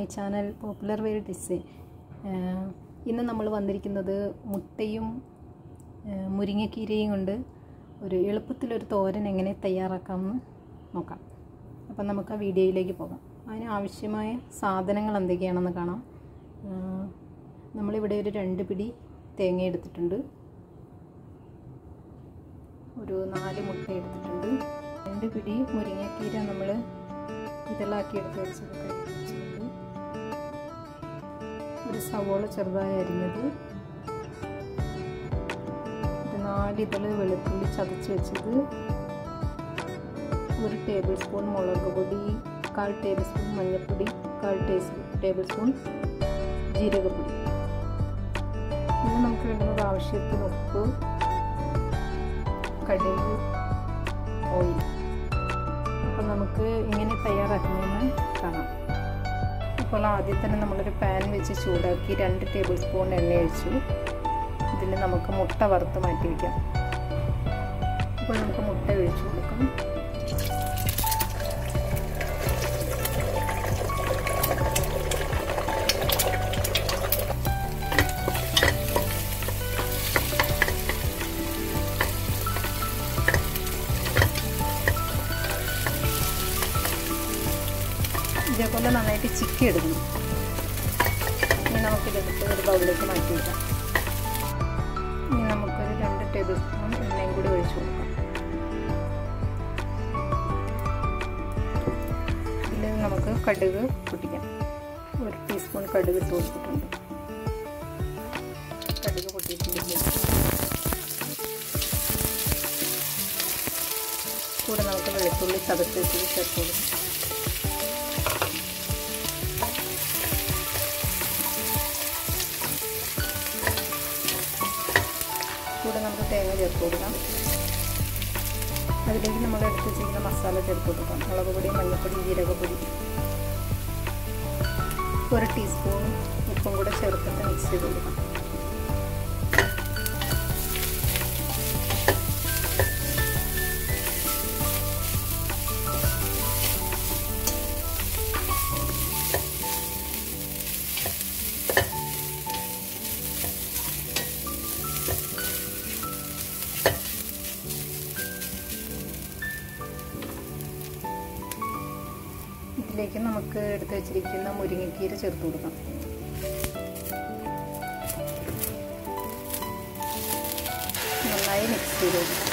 channel popular wear design ഇന്ന് നമ്മൾ വന്നിരിക്കുന്നത് മുട്ടയും ഏഹ്, മുരിങ്ങക്കീരയും കൊണ്ട് ഒരു എളുപ്പത്തിലൊരു തോരൻ എങ്ങനെ തയ്യാറാക്കാമെന്ന് നോക്കാം അപ്പം നമുക്ക് ആ വീഡിയോയിലേക്ക് പോകാം അതിന് ആവശ്യമായ സാധനങ്ങൾ എന്തൊക്കെയാണെന്ന് കാണാം ഏഹ്, നമ്മളിവിടെ ഒരു രണ്ട് പിടി തേങ്ങ എടുത്തിട്ടുണ്ട് ഒരു നാല് മുട്ട എടുത്തിട്ടുണ്ട് രണ്ട് പിടി മുരിങ്ങക്കീര നമ്മൾ ഇതെല്ലാക്കി എടുത്ത് വെച്ചത് കഴുകി വെച്ചിട്ടുണ്ട് ഒരു സവോള ചെറുതായി അരിഞ്ഞത് ഒരു നാലിതള് വെളുത്തുള്ളി ചതച്ച് വെച്ചത് ഒരു ടേബിൾ സ്പൂൺ മുളക് പൊടി കാൽ ടേബിൾ സ്പൂൺ മഞ്ഞൾപ്പൊടി കാൽ ടേബിൾ സ്പൂൺ ജീരകപ്പൊടി പിന്നെ നമുക്ക് വേണ്ടുന്നത് ആവശ്യത്തിന് ഉപ്പ് കടുക് ഓയിൽ അപ്പം നമുക്ക് ഇങ്ങനെ തയ്യാറാക്കുന്നതെന്ന് കാണാം ഇപ്പോൾ ആദ്യം തന്നെ നമ്മളൊരു പാൻ വെച്ച് ചൂടാക്കി രണ്ട് ടേബിൾ സ്പൂൺ എണ്ണ ഒഴിച്ചു ഇതിൽ നമുക്ക് മുട്ട വറുത്ത് മാറ്റി വയ്ക്കാം അപ്പോൾ നമുക്ക് മുട്ട ഒഴിച്ചു കൊടുക്കാം ഇതേപോലെ നന്നായിട്ട് ചിക്കി എടുക്കണം ഇനി നമുക്കിതെടുത്ത് ഒരു ബൗളിലേക്ക് മാറ്റി വയ്ക്കാം ഇനി നമുക്കൊരു രണ്ട് ടേബിൾ സ്പൂൺ എണ്ണയും കൂടി ഒഴിച്ചു കൊടുക്കാം ഇതിൽ നമുക്ക് കടുക് പൊട്ടിക്കാം ഒരു ടീസ്പൂൺ കടുക് ഇട്ട് കൊടുത്തിട്ടുണ്ട് കടുക് പൊട്ടിയിട്ടുണ്ട് കൂടെ നമുക്ക് വെളുത്തുള്ളി ചതച്ച് വെച്ചത് ചേർത്ത് കൊടുക്കാം കൂടെ നമുക്ക് തേങ്ങ ചേർത്ത് കൊടുക്കാം അതിലേക്ക് നമ്മൾ എടുത്ത് വെച്ചിരിക്കുന്ന മസാല ചേർത്ത് കൊടുക്കാം മുളക് പൊടി മഞ്ഞൾപ്പൊടി ജീരകപ്പൊടി ഒരു ടീസ്പൂൺ ഉപ്പും കൂടെ ചേർത്തിട്ട് മിക്സ് ചെയ്ത് കൊടുക്കാം ഇതിലേക്ക് നമുക്ക് എടുത്ത് വെച്ചിരിക്കുന്ന മുരിങ്ങക്കീര ചേർത്ത് കൊടുക്കാം നന്നായി മിക്സ് ചെയ്ത് കൊടുക്കാം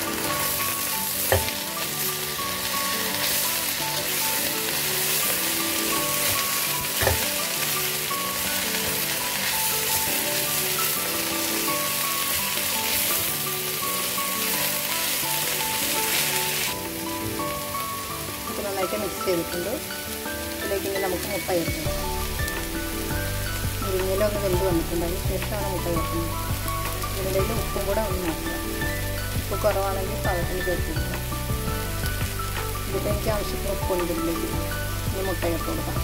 നന്നായിട്ട് മിക്സ് ചെയ്തിട്ടുണ്ട് ഇതിലേക്ക് ഇനി നമുക്ക് മുട്ട ചേർക്കണം മുരിങ്ങയിലൊന്ന് വെന്ത് വന്നിട്ടുണ്ട് അതിന് ശേഷമാണ് മുട്ട ചേർക്കുന്നത് ഇതിലേക്ക് ഉപ്പും കൂടെ ഒന്ന് നോക്കുക ഉപ്പ് കുറവാണെങ്കിൽ പാകത്തിന് ചേർത്ത് കൊടുക്കാം ഇതിൽ എനിക്ക് ആവശ്യത്തിന് ഉപ്പുണ്ട് ഇതിലേക്ക് ഇനി മുട്ട ചേർത്ത് കൊടുക്കാം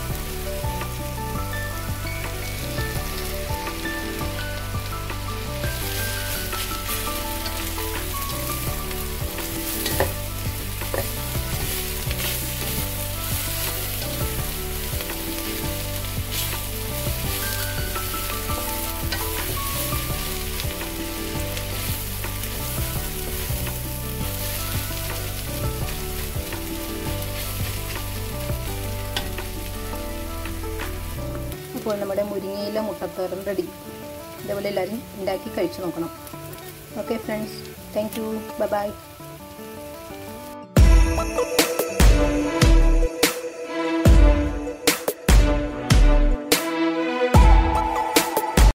അപ്പോൾ നമ്മുടെ മുരിങ്ങയില മുട്ടത്തോരൻ റെഡി ഇതേപോലെ എല്ലാവരും ഉണ്ടാക്കി കഴിച്ചു നോക്കണം okay friends thank you bye by